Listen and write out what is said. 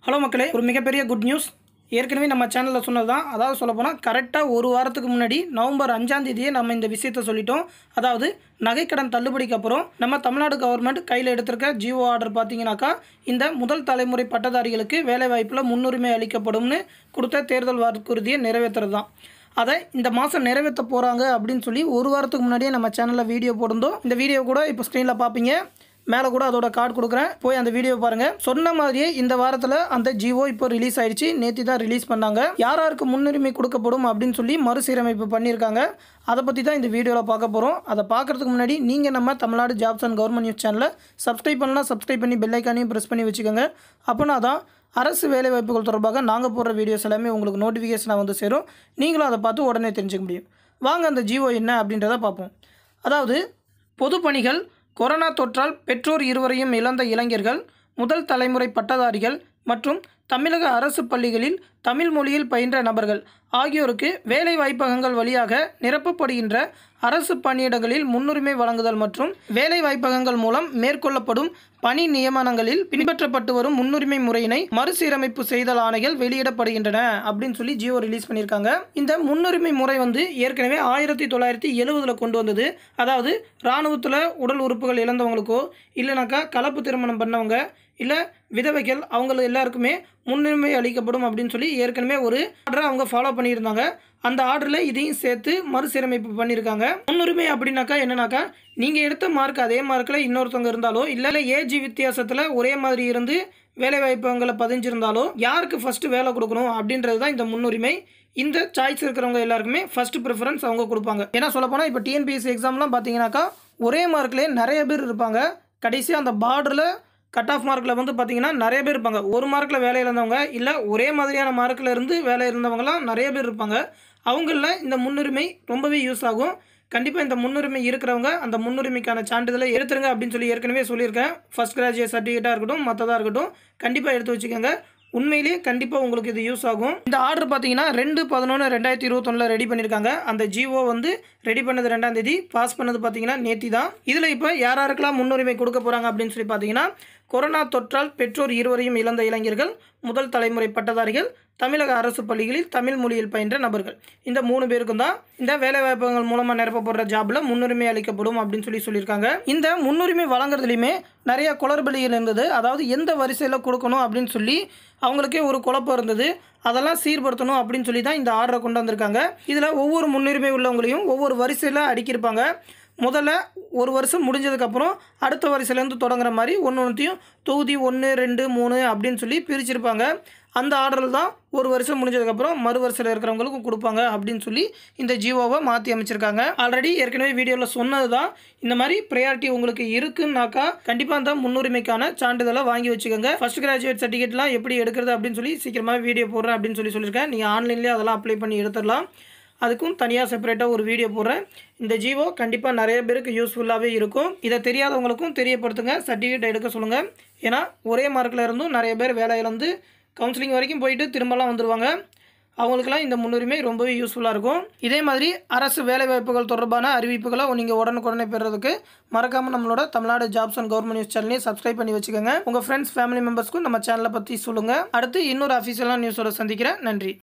hello மக்களே ஒரு மிகப்பெரிய குட் நியூஸ் ஏற்கனவே நம்ம சேனலில் சொன்னது தான் அதாவது சொல்லப்போனால் கரெக்டாக ஒரு வாரத்துக்கு முன்னாடி நவம்பர் அஞ்சாம் தேதியே நம்ம இந்த விஷயத்த சொல்லிட்டோம் அதாவது நகைக்கடன் தள்ளுபடிக்கு அப்புறம் நம்ம தமிழ்நாடு கவர்மெண்ட் கையில் எடுத்திருக்க ஜியோ ஆர்டர் பார்த்தீங்கன்னாக்கா இந்த முதல் தலைமுறை பட்டதாரிகளுக்கு வேலைவாய்ப்பில் முன்னுரிமை அளிக்கப்படும்னு கொடுத்த தேர்தல் வாக்குறுதியை நிறைவேற்றுறது தான் அதை இந்த மாதம் நிறைவேற்ற போகிறாங்க அப்படின்னு சொல்லி ஒரு வாரத்துக்கு முன்னாடியே நம்ம சேனலில் வீடியோ போட்டிருந்தோம் இந்த வீடியோ கூட இப்போ ஸ்க்ரீனில் பார்ப்பீங்க மேலே கூட அதோட கார்டு கொடுக்குறேன் போய் அந்த வீடியோ பாருங்கள் சொன்ன மாதிரியே இந்த வாரத்தில் அந்த ஜியோ இப்போ ரிலீஸ் ஆயிடுச்சு நேற்று தான் ரிலீஸ் பண்ணாங்க யார் யாருக்கு முன்னுரிமை கொடுக்கப்படும் அப்படின்னு சொல்லி மறுசீரமைப்பு பண்ணியிருக்காங்க அதை பற்றி தான் இந்த வீடியோவில் பார்க்க போகிறோம் அதை பார்க்குறதுக்கு முன்னாடி நீங்கள் நம்ம Tamil Nadu jobs and government news சேனலை சப்ஸ்கிரைப் பண்ணலாம் சப்ஸ்கிரைப் பண்ணி பெல் ஐக்கானையும் ப்ரெஸ் பண்ணி வச்சுக்கோங்க அப்போனா தான் அரசு வேலைவாய்ப்புகள் தொடர்பாக நாங்கள் போடுற வீடியோஸ் எல்லாமே உங்களுக்கு நோட்டிஃபிகேஷனாக வந்து சேரும் நீங்களும் அதை பார்த்து உடனே தெரிஞ்சுக்க முடியும் வாங்க அந்த ஜியோ என்ன அப்படின்றத பார்ப்போம் அதாவது பொது பணிகள் கொரோனா தொற்றால் பெற்றோர் இருவரையும் இழந்த இளைஞர்கள் முதல் தலைமுறை பட்டதாரிகள் மற்றும் தமிழக அரசு பள்ளிகளில் தமிழ் மொழியில் பயின்ற நபர்கள் ஆகியோருக்கு வேலை வாய்ப்பகங்கள் வழியாக நிரப்பப்படுகின்ற அரசு பணியிடங்களில் முன்னுரிமை வழங்குதல் மற்றும் வேலை வாய்ப்பகங்கள் மூலம் மேற்கொள்ளப்படும் பணி நியமனங்களில் பின்பற்றப்பட்டு வரும் முன்னுரிமை முறையினை மறுசீரமைப்பு செய்தல் ஆணைகள் வெளியிடப்படுகின்றன அப்படின்னு சொல்லி ஜியோ ரிலீஸ் பண்ணியிருக்காங்க இந்த முன்னுரிமை முறை வந்து ஏற்கனவே ஆயிரத்தி தொள்ளாயிரத்தி எழுவதுல கொண்டு வந்தது அதாவது இராணுவத்தில் உடல் உறுப்புகள் இழந்தவங்களுக்கோ இல்லைனாக்கா கலப்பு திருமணம் பண்ணவங்க இல்லை விதவைகள் அவங்கள எல்லாருக்குமே முன்னுரிமை அளிக்கப்படும் அப்படின்னு சொல்லி ஏற்கனவே ஒரு ஆர்டரை அவங்க ஃபாலோ பண்ணியிருந்தாங்க அந்த ஆர்டரில் இதையும் சேர்த்து மறுசீரமைப்பு பண்ணியிருக்காங்க முன்னுரிமை அப்படின்னாக்கா என்னன்னாக்கா நீங்கள் எடுத்த மார்க் அதே மார்க்கில் இன்னொருத்தவங்க இருந்தாலோ இல்லை ஏஜ் வித்தியாசத்தில் ஒரே மாதிரி இருந்து வேலை வாய்ப்புகளை பதிஞ்சிருந்தாலோ யாருக்கு ஃபஸ்ட்டு வேலை கொடுக்கணும் அப்படின்றது தான் இந்த முன்னுரிமை இந்த சாய்ஸ் இருக்கிறவங்க எல்லாருக்குமே ஃபர்ஸ்ட் ப்ரிஃபரன்ஸ் அவங்க கொடுப்பாங்க ஏன்னா சொல்லப்போனால் இப்போ டிஎன்பிஎஸ்சி எக்ஸாம்லாம் பார்த்தீங்கன்னாக்கா ஒரே மார்க்லேயே நிறைய பேர் இருப்பாங்க கடைசியாக அந்த பார்டரில் கட் ஆஃப் மார்க்கில் வந்து பார்த்தீங்கன்னா நிறைய பேர் இருப்பாங்க ஒரு மார்க்கில் வேலை இருந்தவங்க இல்லை ஒரே மாதிரியான மார்க்கில் இருந்து வேலை இருந்தவங்கலாம் நிறைய பேர் இருப்பாங்க அவங்களில் இந்த முன்னுரிமை ரொம்பவே யூஸ் ஆகும் கண்டிப்பாக இந்த முன்னுரிமை இருக்கிறவங்க அந்த முன்னுரிமைக்கான சான்றிதழை எடுத்துருங்க அப்படின்னு சொல்லி ஏற்கனவே சொல்லியிருக்கேன் ஃபஸ்ட் கிராஜுவேட் சர்டிஃபிகேட்டாக இருக்கட்டும் மற்றதாக இருக்கட்டும் கண்டிப்பாக எடுத்து வச்சுக்கோங்க உண்மையிலேயே கண்டிப்பாக உங்களுக்கு இது யூஸ் ஆகும் இந்த ஆர்டர் பார்த்தீங்கன்னா ரெண்டு பதினொன்று ரெண்டாயிரத்தி இருபத்தொன்னில் ரெடி பண்ணியிருக்காங்க அந்த ஜிஓ வந்து ரெடி பண்ணது ரெண்டாம் தேதி பாஸ் பண்ணது பார்த்தீங்கன்னா நேத்தி தான் இதில் இப்போ யார் யாருக்கெல்லாம் முன்னுரிமை கொடுக்க போகிறாங்க அப்படின்னு சொல்லி பார்த்தீங்கன்னா கொரோனா தொற்றால் பெற்றோர் இருவரையும் இழந்த இளைஞர்கள் முதல் தலைமுறை பட்டதாரிகள் தமிழக அரசு பள்ளிகளில் தமிழ் மொழியில் பயின்ற நபர்கள் இந்த மூணு பேருக்கும் தான் இந்த வேலைவாய்ப்புகள் மூலமாக நிரப்பப்படுற ஜாபில் முன்னுரிமை அளிக்கப்படும் அப்படின்னு சொல்லி சொல்லியிருக்காங்க இந்த முன்னுரிமை வழங்குறதுலையுமே நிறைய குளறுபடிகள் இருந்தது அதாவது எந்த வரிசையில் கொடுக்கணும் அப்படின்னு சொல்லி அவங்களுக்கே ஒரு குழப்பம் இருந்தது அதெல்லாம் சீர்படுத்தணும் அப்படின்னு சொல்லி தான் இந்த ஆர்டரை கொண்டு வந்திருக்காங்க இதில் ஒவ்வொரு முன்னுரிமை உள்ளவங்களையும் ஒவ்வொரு வரிசையில் அடுக்கியிருப்பாங்க முதல்ல ஒரு வருஷம் முடிஞ்சதுக்கப்புறம் அடுத்த வரிசையிலேருந்து தொடங்குற மாதிரி ஒன்று ஒன்றுத்தையும் தொகுதி ஒன்று ரெண்டு மூணு அப்படின்னு சொல்லி பிரிச்சிருப்பாங்க அந்த ஆர்டரில் தான் ஒரு வருஷம் முடிஞ்சதுக்கப்புறம் மறு வரிசையில் இருக்கிறவங்களுக்கும் கொடுப்பாங்க அப்படின்னு சொல்லி இந்த ஜியோவை மாற்றி அமைச்சிருக்காங்க ஆல்ரெடி ஏற்கனவே வீடியோவில் சொன்னது தான் இந்த மாதிரி ப்ரையாரிட்டி உங்களுக்கு இருக்குன்னாக்கா கண்டிப்பாக அந்த முன்னுரிமைக்கான சான்றிதழை வாங்கி வச்சுக்கோங்க ஃபஸ்ட் கிராஜுவேட் சர்டிஃபிகேட்லாம் எப்படி எடுக்கிறது அப்படின்னு சொல்லி சீக்கிரமாக வீடியோ போடுறேன் அப்படின்னு சொல்லி சொல்லியிருக்கேன் நீங்கள் ஆன்லைன்லேயே அதெல்லாம் அப்ளை பண்ணி எடுத்துடலாம் அதுக்கும் தனியாக செப்பரேட்டாக ஒரு வீடியோ போடுறேன் இந்த ஜியோ கண்டிப்பாக நிறைய பேருக்கு யூஸ்ஃபுல்லாகவே இருக்கும் இதை தெரியாதவங்களுக்கும் தெரியப்படுத்துங்க சர்டிஃபிகேட் எடுக்க சொல்லுங்கள் ஏன்னா ஒரே மார்க்கில் இருந்தும் நிறைய பேர் வேலை இழந்து கவுன்சிலிங் வரைக்கும் போயிட்டு திரும்பலாம் வந்துடுவாங்க அவங்களுக்கெல்லாம் இந்த முன்னுரிமை ரொம்பவே யூஸ்ஃபுல்லாக இருக்கும் இதே மாதிரி அரசு வேலைவாய்ப்புகள் தொடர்பான அறிவிப்புகளை நீங்கள் உடனுக்குடனே பெறுறதுக்கு மறக்காமல் நம்மளோட Tamil Nadu jobs and government news சேனலையும் சப்ஸ்கிரைப் பண்ணி வச்சுக்கோங்க உங்கள் ஃப்ரெண்ட்ஸ் ஃபேமிலி மெம்பர்ஸ்க்கும் நம்ம சேனலை பற்றி சொல்லுங்கள் அடுத்து இன்னொரு அஃபீஷியலான நியூஸோட சந்திக்கிறேன் நன்றி